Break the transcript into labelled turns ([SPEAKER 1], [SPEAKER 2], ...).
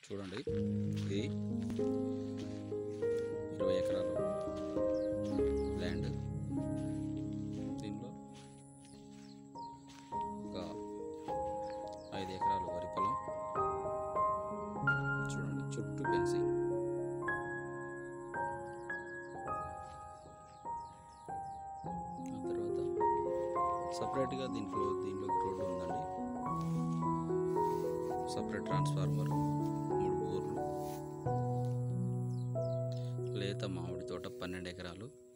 [SPEAKER 1] చూడండి ఇది ఇరవై ఎకరాలు ల్యాండ్ దీనిలో ఒక ఐదు ఎకరాలు వరి పొలం చూడండి చుట్టూ ఫెన్సింగ్ ఆ తర్వాత సపరేట్గా దీంట్లో దీంట్లో రోడ్డు ఉందండి సపరేట్ ట్రాన్స్ఫార్మర్ మూడు బోర్లు లేత మామిడి తోట పన్నెండు ఎకరాలు